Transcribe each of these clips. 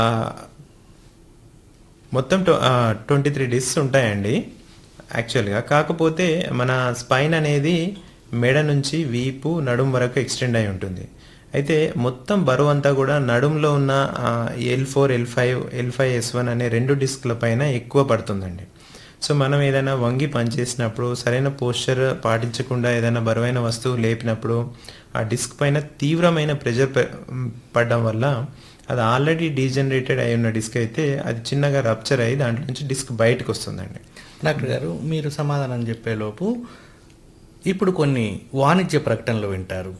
ఆ, మొత్తం twenty three discs ఉంటాయండి యాక్చువల్గా కాకపోతే మన స్పైన్ అనేది మెడ నుంచి వీపు నడుం వరకు ఎక్స్టెండ్ అయి ఉంటుంది అయితే మొత్తం బరువు అంతా కూడా నడుంలో ఉన్న L four L five L five S one అనే రెండు డిస్క్ల పైన ఎక్కువ పడుతుందండి సో మనం ఏదైనా వంగి పనిచేసినప్పుడు సరైన పోస్చర్ పాటించకుండా ఏదైనా బరువైన వస్తువు లేపినప్పుడు ఆ డిస్క్ పైన తీవ్రమైన ప్రెషర్ పడడం వల్ల అది ఆల్రెడీ డీజనరేటెడ్ అయి ఉన్న డిస్క్ అయితే అది చిన్నగా రప్చర్ అయ్యి దాంట్లో నుంచి డిస్క్ బయటకు వస్తుందండి డాక్టర్ గారు మీరు సమాధానం చెప్పేలోపు ఇప్పుడు కొన్ని వాణిజ్య ప్రకటనలు వింటారు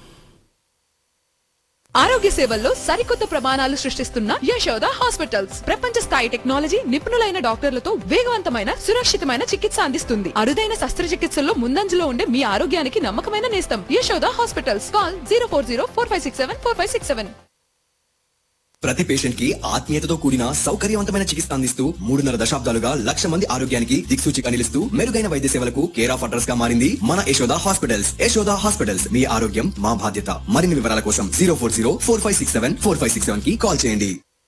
ఆరోగ్య సేవల్లో సరికొత్త ప్రమాణాలు సృష్టిస్తున్న యశోద హాస్పిటల్స్ ప్రపంచ స్థాయి టెక్నాలజీ నిపుణులైన డాక్టర్లతో వేగవంతమైన సురక్షితమైన చికిత్స అందిస్తుంది అరుదైన శస్త్రచికిత్సల్లో ముందంజలో ఉండే మీ ఆరోగ్యానికి నమ్మకమైన నేస్తం Yashoda hospitals call zero four zero four five six seven four five six seven ప్రతి పేషెంట్ కి ఆత్మీయతతో కూడిన సౌకర్యవంతమైన చికిత్స అందిస్తూ మూడున్నర దశాబ్దాలుగా లక్ష మంది ఆరోగ్యానికి దిక్సూచిగా నిలుస్తూ మెరుగైన వైద్య సేవలకు కేర్ ఆఫ్ అడ్రస్ గా మారింది మన యశోద హాస్పిటల్స్ యశోద హాస్పిటల్స్ మీ ఆరోగ్యం మా బాధ్యత మరిన్ని వివరాల కోసం zero four zero four five six seven four five six seven కి కాల్ చేయండి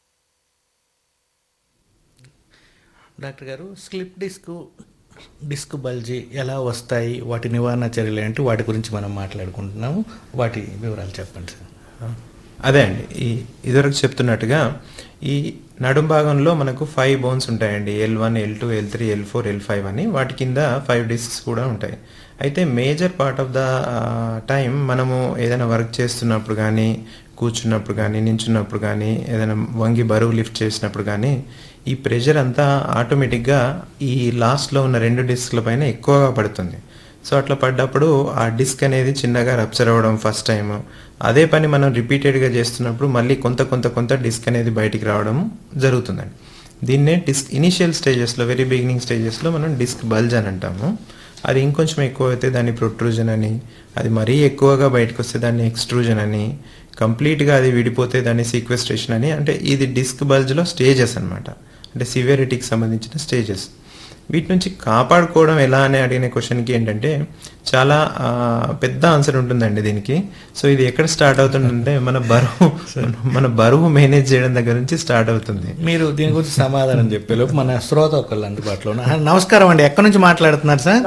డాక్టర్ గారు స్లిప్ డిస్క్ డిస్క్ బల్జీ ఎలా వస్తాయి వాటి నివారణ చర్యలు ఏంటి వాటి గురించి మనం మాట్లాడుకుంటున్నాము వాటి వివరాలు చెప్పండి సార్ అదే అండి ఈ ఇదివరకు చెప్తున్నట్టుగా ఈ నడుం భాగంలో మనకు ఫైవ్ బోన్స్ ఉంటాయండి L one L two L three L four L five అని వాటి కింద ఫైవ్ డిస్క్స్ కూడా ఉంటాయి అయితే major part of the time మనము ఏదైనా వర్క్ చేస్తున్నప్పుడు కానీ కూర్చున్నప్పుడు కానీ నించున్నప్పుడు కానీ ఏదైనా వంగి బరువు లిఫ్ట్ చేసినప్పుడు కానీ ఈ ప్రెషర్ అంతా ఆటోమేటిక్గా ఈ లాస్ట్లో ఉన్న రెండు డిస్క్ల పైన ఎక్కువగా పడుతుంది సో అట్లా పడ్డప్పుడు ఆ డిస్క్ అనేది చిన్నగా రప్చర్ అవ్వడం ఫస్ట్ టైం అదే పని మనం రిపీటెడ్గా చేస్తున్నప్పుడు మళ్ళీ కొంత కొంత కొంత డిస్క్ అనేది బయటికి రావడం జరుగుతుందండి దీన్నే డిస్క్ ఇనిషియల్ స్టేజెస్లో వెరీ బిగినింగ్ స్టేజెస్లో మనం డిస్క్ బల్జ్ అని అంటాము అది ఇంకొంచెం ఎక్కువ అయితే దాన్ని ప్రొట్రూజన్ అని అది మరీ ఎక్కువగా బయటకు వస్తే దాన్ని ఎక్స్ట్రూజన్ అని కంప్లీట్గా అది విడిపోతే దాన్ని సీక్వెస్ట్రేషన్ అని అంటే ఇది డిస్క్ బల్జ్లో స్టేజెస్ అన్నమాట అంటే సివియరిటీకి సంబంధించిన స్టేజెస్ వీటి నుంచి కాపాడుకోవడం ఎలా అని అడిగిన క్వశ్చన్కి ఏంటంటే చాలా ఆ, పెద్ద ఆన్సర్ ఉంటుందండి దీనికి సో ఇది ఎక్కడ స్టార్ట్ అవుతుందంటే మన బరువు మన బరువు మేనేజ్ చేయడం దగ్గర నుంచి స్టార్ట్ అవుతుంది మీరు దీని గురించి సమాధానం చెప్పేలోపు మన శ్రోత ఒకళ్ళు అందుబాటులో ఉన్నారు. ఆ, నమస్కారం అండి ఎక్కడి నుంచి మాట్లాడుతున్నారు సార్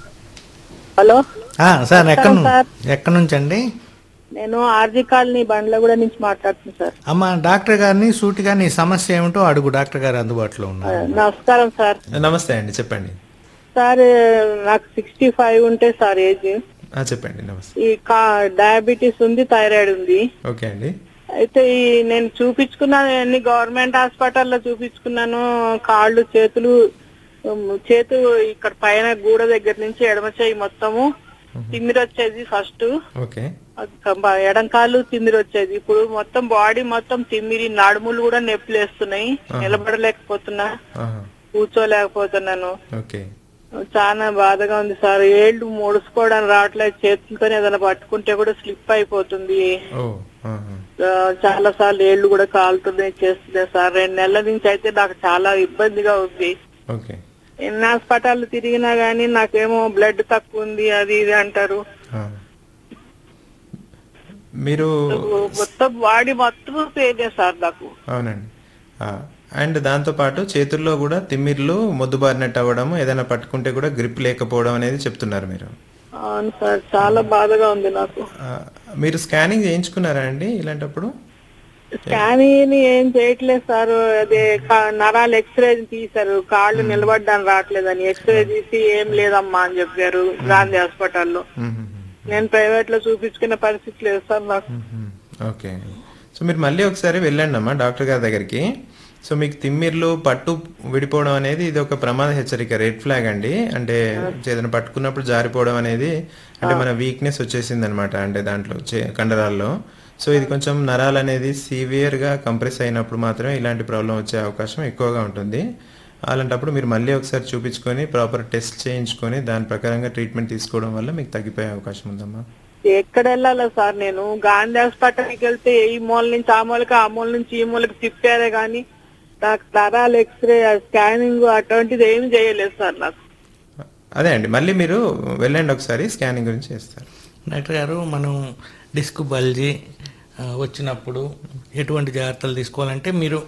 హలో ఆ, సార్ ఎక్కడి నమస్కారం, సార్. నుంచి ఎక్కడి నుంచి అండి నేను ఆర్జీ కాలనీ బండ్లగూడ నుంచి మాట్లాడుతున్నాను సార్ అమ్మ డాక్టర్ గారిని సూటిగా నీ సమస్య ఏమిటో అడుగు డాక్టర్ గారు అందుబాటులో ఉన్నారు నమస్కారం సార్ నమస్తే అండి చెప్పండి సార్ నాకు సిక్స్టీ ఫైవ్ ఉంటే సార్ ఏజ్ ఆ, చెప్పండి నమస్తే ఈ కా డయాబెటీస్ ఉంది థైరాయిడ్ ఉంది ఓకే అండి అయితే ఈ నేను చూపించుకున్నాను అన్ని గవర్నమెంట్ హాస్పిటల్లో చూపించుకున్నాను కాళ్ళు చేతులు ఉమ్, చేతు ఇక్కడ పైన గూడ దగ్గర నుంచి ఎడమ చేయి మొత్తము తిమ్మిరి వచ్చేది ఫస్ట్ ఓకే ఎడం కాళ్ళు తిమ్మిరి వచ్చేది ఇప్పుడు మొత్తం బాడీ మొత్తం తిమ్మిరి నడుములు కూడా నొప్పులు వేస్తున్నాయి నిలబడలేకపోతున్నా ఆహా, కూర్చోలేకపోతున్నాను ఓకే చాలా బాధగా ఉంది సార్ ఏళ్ళు ముడుచుకోవడానికి రావట్లేదు చేతులతో ఏదైనా పట్టుకుంటే కూడా స్లిప్ అయిపోతుంది ఓ ఆహా, ఆ, చాలా సార్లు ఏళ్ళు కూడా కాలుతున్నాయి చేస్తున్నాయి సార్ రెండు నెలల నుంచి అయితే నాకు చాలా ఇబ్బందిగా ఉంది ఓకే ఎన్ని హాస్పిటల్ తిరిగినా గానీ నాకేమో బ్లడ్ తక్కువ ఉంది అది ఇది అంటారు ఆ. మీరు మొత్తం బాడీ మొత్తం పేదే సార్ నాకు అవునండి ఆ, అండ్ దాంతోపాటు చేతుల్లో కూడా తిమ్మిర్లు మొద్దుబారినట్టు అవ్వడం ఏదైనా పట్టుకుంటే కూడా గ్రిప్ లేకపోవడం అనేది చెప్తున్నారు మీరు అవును సార్ చాలా బాధగా ఉంది నాకు ఆ, మీరు స్కానింగ్ చేయించుకున్నారా అండి ఇలాంటప్పుడు స్కానింగ్ ఏం చేయట్లేదు సార్ అదే కా- నరాలు ఎక్స్రే తీశారు కాళ్ళు నిలబడ్డానికి రావట్లేదని ఎక్స్రే తీసి ఏం లేదమ్మా అని చెప్పారు గాంధీ హాస్పిటల్లో మ్మ్. నేను ప్రైవేట్ లో చూపించుకునే పరిస్థితి లేదు సార్ నాకు మ్మ్. ఓకే సో మీరు మళ్ళీ ఒకసారి వెళ్ళండి అమ్మా డాక్టర్ గారి దగ్గరికి సో మీకు తిమ్మిర్లు పట్టు విడిపోవడం అనేది ఇది ఒక ప్రమాద హెచ్చరిక రెడ్ ఫ్లాగ్ అండి అంటే ఏదైనా పట్టుకున్నప్పుడు జారిపోవడం అనేది అంటే మన వీక్నెస్ వచ్చేసింది అనమాట అంటే దాంట్లో చే- కండరాల్లో సో ఇది కొంచెం నరాలు అనేది సివియర్ గా కంప్రెస్ అయినప్పుడు మాత్రమే ఇలాంటి ప్రాబ్లం వచ్చే అవకాశం ఎక్కువగా ఉంటుంది అలాంటప్పుడు మీరు మళ్ళీ ఒకసారి చూపించుకొని ప్రాపర్ టెస్ట్ చేయించుకొని దాని ప్రకారంగా ట్రీట్మెంట్ తీసుకోవడం వల్ల మీకు తగ్గిపోయే అవకాశం ఉందమ్మా ఎక్కడ వెళ్ళాలా సార్ నేను గాంధీ హాస్పిటల్కి వెళ్తే ఈ మూల నుంచి ఆ మూలకి ఆ మూల నుంచి ఈ మూలకి తిప్పారే గాని నాకు నరాలు ఎక్స్రే స్కానింగ్ అటువంటిది ఏమి చేయలేదు సార్ నాకు అదే అండి మళ్ళీ మీరు వెళ్ళండి ఒకసారి స్కానింగ్ గురించి చేస్తారు డాక్టర్ గారు మనం డిస్క్ బల్జీ ఆ, వచ్చినప్పుడు ఎటువంటి జాగ్రత్తలు తీసుకోవాలంటే మీరు